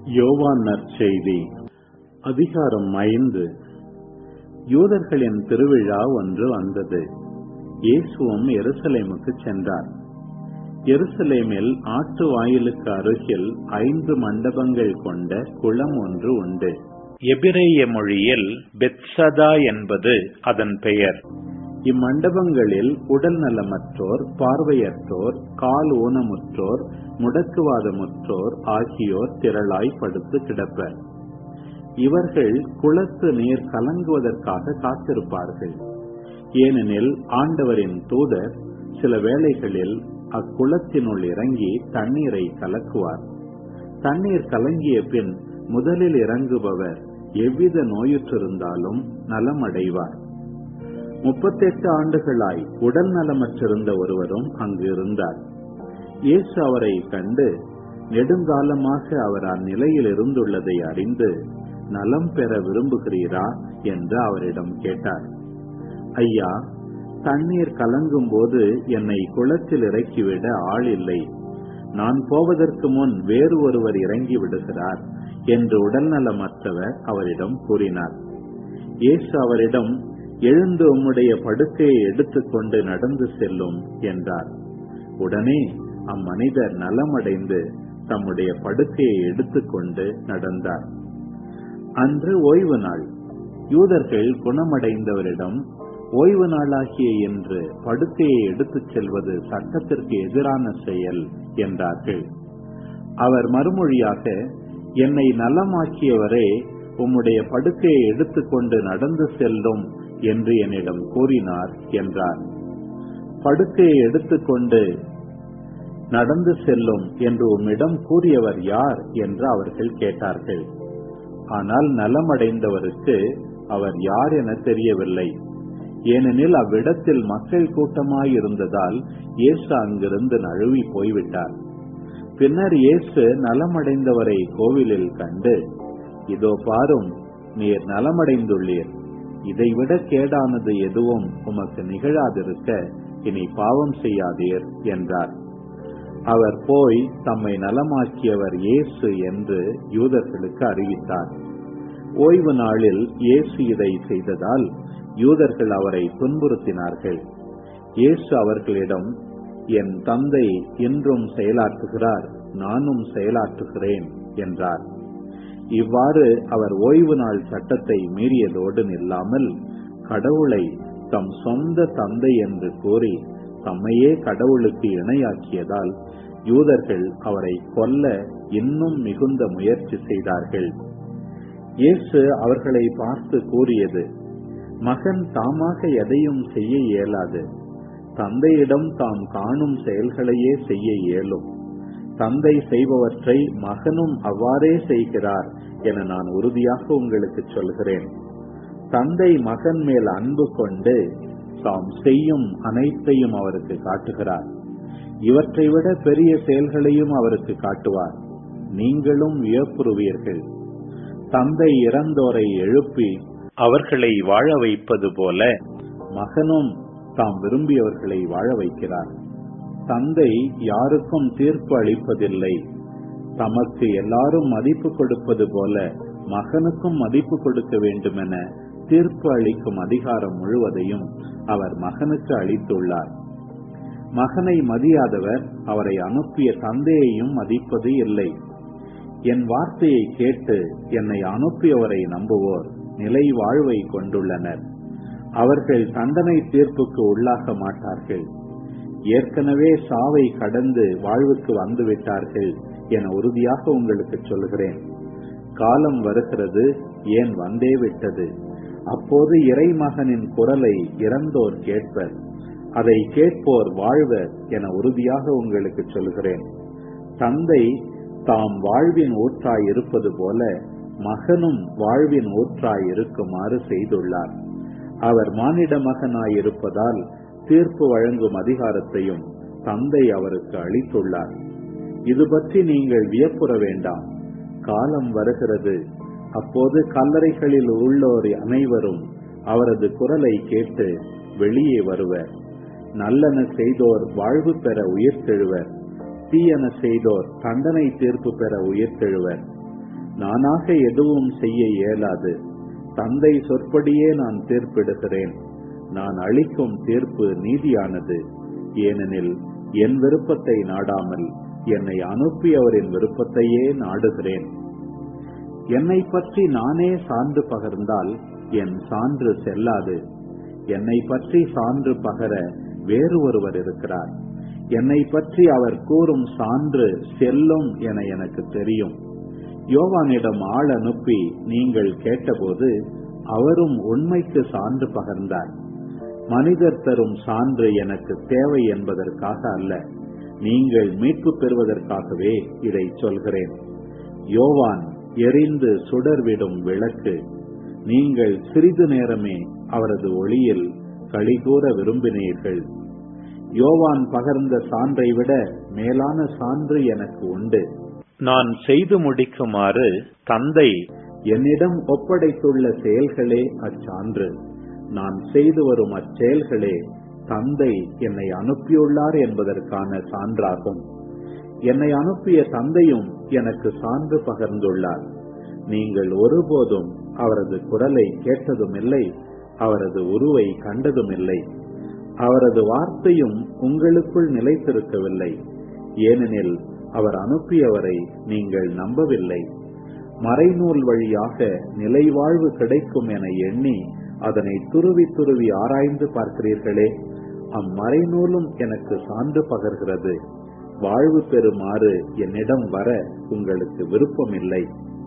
யோவான் நற்செய்தி அதிகாரம் ஐந்து யூதர்களின் திருவிழா ஒன்று வந்தது இயேசுவும் எருசலேமுக்கு சென்றார் எருசலேமில் ஆட்டு வாயிலுக்கு அருகில் ஐந்து மண்டபங்கள் கொண்ட குளம் ஒன்று உண்டு எபிரேய மொழியில் பெத்சதா என்பது அதன் பெயர் இம்மண்டபங்களில் உடல் நலமற்றோர் பார்வையற்றோர் கால் ஊனமுற்றோர் முடக்குவாதமுற்றோர் ஆகியோர் திரளாய் படுத்து கிடப்பர் இவர்கள் குளத்து நீர் கலங்குவதற்காக காத்திருப்பார்கள் ஏனெனில் ஆண்டவரின் தூதர் சில வேளைகளில் அக்குளத்தினுள் இறங்கி தண்ணீரை கலக்குவார் தண்ணீர் கலங்கிய பின் முதலில் இறங்குபவர் எவ்வித நோயுற்றிருந்தாலும் நலமடைவார் முப்பத்தெட்டு ஆண்டுகளாய் உடல் நலமற்றிருந்த ஒருவரும் அங்கு இருந்தார் இயேசு அவரை கண்டு நெடுங்காலமாக அவர் அந்நிலையில் இருந்துள்ளதை அறிந்து நலம் பெற விரும்புகிறீரா என்று அவரிடம் கேட்டார் ஐயா தண்ணீர் கலங்கும் போது என்னை குளத்தில் இறக்கிவிட ஆள் இல்லை நான் போவதற்கு முன் வேறு ஒருவர் இறங்கி விடுகிறார் என்று உடல்நலமற்றவர் அவரிடம் கூறினார் இயேசு அவரிடம் எழுந்து உம்முடைய படுக்கையை எடுத்துக்கொண்டு நடந்து செல்லும் என்றார் உடனே அம்மனிதர் நலமடைந்து தம்முடைய படுக்கையை எடுத்துக்கொண்டு நடந்தார் அன்று ஓய்வு நாள் யூதர்கள் குணமடைந்தவரிடம் ஓய்வு நாளாகிய என்று படுக்கையை எடுத்துச் செல்வது சட்டத்திற்கு எதிரான செயல் என்றார்கள் அவர் மறுமொழியாக என்னை நலமாக்கியவரே உம்முடைய படுக்கையை எடுத்துக்கொண்டு நடந்து செல்லும் என்று என்னிடம் கூறினார் என்றார் படுக்கையை எடுத்துக்கொண்டு நடந்து செல்லும் என்று உம்மிடம் கூறியவர் யார் என்று அவர்கள் கேட்டார்கள் ஆனால் நலமடைந்தவருக்கு அவர் யார் என தெரியவில்லை ஏனெனில் அவ்விடத்தில் மக்கள் கூட்டமாயிருந்ததால் இயேசு அங்கிருந்து நழுவி போய்விட்டார் பின்னர் இயேசு நலமடைந்தவரை கோவிலில் கண்டு இதோ பாரும் நீர் நலமடைந்துள்ளீர் இதைவிட கேடானது எதுவும் உமக்கு நிகழாதிருக்க இனி பாவம் செய்யாதீர் என்றார் அவர் போய் தம்மை நலமாக்கியவர் இயேசு என்று யூதர்களுக்கு அறிவித்தார் ஓய்வு நாளில் இயேசு இதை செய்ததால் யூதர்கள் அவரை துன்புறுத்தினார்கள் இயேசு அவர்களிடம் என் தந்தை இன்றும் செயலாற்றுகிறார் நானும் செயலாற்றுகிறேன் என்றார் இவ்வாறு அவர் ஓய்வு நாள் சட்டத்தை மீறியதோடு நில்லாமல் கடவுளை தம் சொந்த தந்தை என்று கூறி தம்மையே கடவுளுக்கு இணையாக்கியதால் யூதர்கள் அவரை கொல்ல இன்னும் மிகுந்த முயற்சி செய்தார்கள் இயேசு அவர்களை பார்த்து கூறியது மகன் தாமாக எதையும் செய்ய இயலாது தந்தையிடம் தாம் காணும் செயல்களையே செய்ய இயலும் தந்தை செய்பவற்றை மகனும் அவ்வாறே செய்கிறார் என நான் உறுதியாக உங்களுக்கு சொல்கிறேன் தந்தை மகன் மேல் அன்பு கொண்டு தாம் செய்யும் அனைத்தையும் அவருக்கு காட்டுகிறார் இவற்றை விட பெரிய செயல்களையும் அவருக்கு காட்டுவார் நீங்களும் வியப்புறுவீர்கள் தந்தை இறந்தோரை எழுப்பி அவர்களை வாழ வைப்பது போல மகனும் தாம் விரும்பியவர்களை வாழ வைக்கிறார் தந்தை யாருக்கும் தீர்ப்பு அளிப்பதில்லை தமக்கு எல்லாரும் மதிப்பு கொடுப்பது போல மகனுக்கும் மதிப்பு கொடுக்க வேண்டுமென தீர்ப்பு அளிக்கும் அதிகாரம் முழுவதையும் அவர் மகனுக்கு அளித்துள்ளார் மகனை மதியாதவர் அவரை அனுப்பிய தந்தையையும் மதிப்பது இல்லை என் வார்த்தையை கேட்டு என்னை அனுப்பியவரை நம்புவோர் நிலை வாழ்வை கொண்டுள்ளனர் அவர்கள் தண்டனை தீர்ப்புக்கு உள்ளாக மாட்டார்கள் ஏற்கனவே சாவை கடந்து வாழ்வுக்கு வந்து விட்டார்கள் என உறுதியாக உங்களுக்கு சொல்கிறேன் காலம் வருகிறது ஏன் வந்தே விட்டது அப்போது இறைமகனின் குரலை இறந்தோர் கேட்பர் அதை கேட்போர் வாழ்வர் என உறுதியாக உங்களுக்கு சொல்கிறேன் தந்தை தாம் வாழ்வின் ஊற்றாய் இருப்பது போல மகனும் வாழ்வின் ஊற்றாய் இருக்குமாறு செய்துள்ளார் அவர் மானிட மகனாய் இருப்பதால் தீர்ப்பு வழங்கும் அதிகாரத்தையும் தந்தை அவருக்கு அளித்துள்ளார் இது பற்றி நீங்கள் வியப்புற வேண்டாம் காலம் வருகிறது அப்போது கல்லறைகளில் உள்ளோர் அனைவரும் அவரது குரலை கேட்டு வெளியே வருவர் நல்லன செய்தோர் வாழ்வு பெற உயிர்த்தெழுவர் தீயன செய்தோர் தண்டனை தீர்ப்பு பெற உயிர்த்தெழுவர் நானாக எதுவும் செய்ய இயலாது தந்தை சொற்படியே நான் தீர்ப்பிடுகிறேன் நான் அளிக்கும் தீர்ப்பு நீதியானது ஏனெனில் என் விருப்பத்தை நாடாமல் என்னை அனுப்பியவரின் விருப்பத்தையே நாடுகிறேன் என்னை பற்றி நானே சான்று பகர்ந்தால் என் சான்று செல்லாது என்னை பற்றி சான்று பகர வேறு ஒருவர் இருக்கிறார் என்னை பற்றி அவர் கூறும் சான்று செல்லும் என எனக்கு தெரியும் யோவானிடம் ஆள் அனுப்பி நீங்கள் கேட்டபோது அவரும் உண்மைக்கு சான்று பகர்ந்தார் மனிதர் தரும் சான்று எனக்கு தேவை என்பதற்காக அல்ல நீங்கள் மீட்பு பெறுவதற்காகவே இதை சொல்கிறேன் யோவான் எரிந்து சுடர்விடும் விளக்கு நீங்கள் சிறிது நேரமே அவரது ஒளியில் களிகூற விரும்பினீர்கள் யோவான் பகர்ந்த சான்றை விட மேலான சான்று எனக்கு உண்டு நான் செய்து முடிக்குமாறு தந்தை என்னிடம் ஒப்படைத்துள்ள செயல்களே அச்சான்று நான் செய்து வரும் அச்செயல்களே தந்தை என்னை அனுப்பியுள்ளார் என்பதற்கான சான்றாகும் என்னை அனுப்பிய தந்தையும் எனக்கு சான்று பகர்ந்துள்ளார் நீங்கள் ஒருபோதும் அவரது குரலை கேட்டதும் இல்லை அவரது உருவை கண்டதும் இல்லை அவரது வார்த்தையும் உங்களுக்குள் நிலைத்திருக்கவில்லை ஏனெனில் அவர் அனுப்பியவரை நீங்கள் நம்பவில்லை மறைநூல் வழியாக நிலைவாழ்வு கிடைக்கும் என எண்ணி அதனை துருவி துருவி ஆராய்ந்து பார்க்கிறீர்களே அம்மறைநூலும் எனக்கு சான்று பகர்கிறது வாழ்வு பெறுமாறு என்னிடம் வர உங்களுக்கு விருப்பமில்லை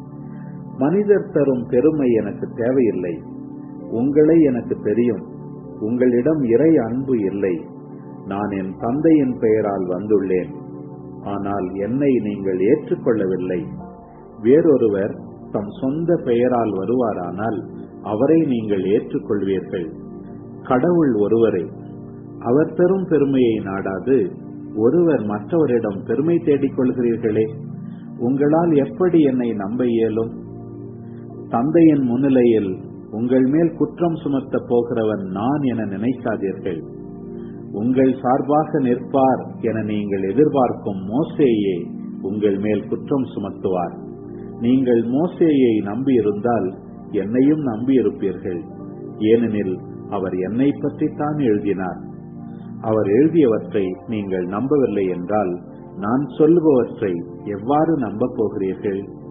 மனிதர் தரும் பெருமை எனக்கு தேவையில்லை உங்களை எனக்கு தெரியும் உங்களிடம் இறை அன்பு இல்லை நான் என் தந்தையின் பெயரால் வந்துள்ளேன் ஆனால் என்னை நீங்கள் ஏற்றுக்கொள்ளவில்லை வேறொருவர் தம் சொந்த பெயரால் வருவாரானால் அவரை நீங்கள் ஏற்றுக்கொள்வீர்கள் கடவுள் ஒருவரே அவர் பெரும் பெருமையை நாடாது ஒருவர் மற்றவரிடம் பெருமை தேடிக் கொள்கிறீர்களே உங்களால் எப்படி என்னை நம்ப இயலும் தந்தையின் முன்னிலையில் உங்கள் மேல் குற்றம் சுமத்தப் போகிறவன் நான் என நினைக்காதீர்கள் உங்கள் சார்பாக நிற்பார் என நீங்கள் எதிர்பார்க்கும் மோசேயே உங்கள் மேல் குற்றம் சுமத்துவார் நீங்கள் மோசேயை நம்பியிருந்தால் என்னையும் நம்பியிருப்பீர்கள் ஏனெனில் அவர் என்னை பற்றித்தான் எழுதினார் அவர் எழுதியவற்றை நீங்கள் நம்பவில்லை என்றால் நான் சொல்லுபவற்றை எவ்வாறு நம்பப் போகிறீர்கள்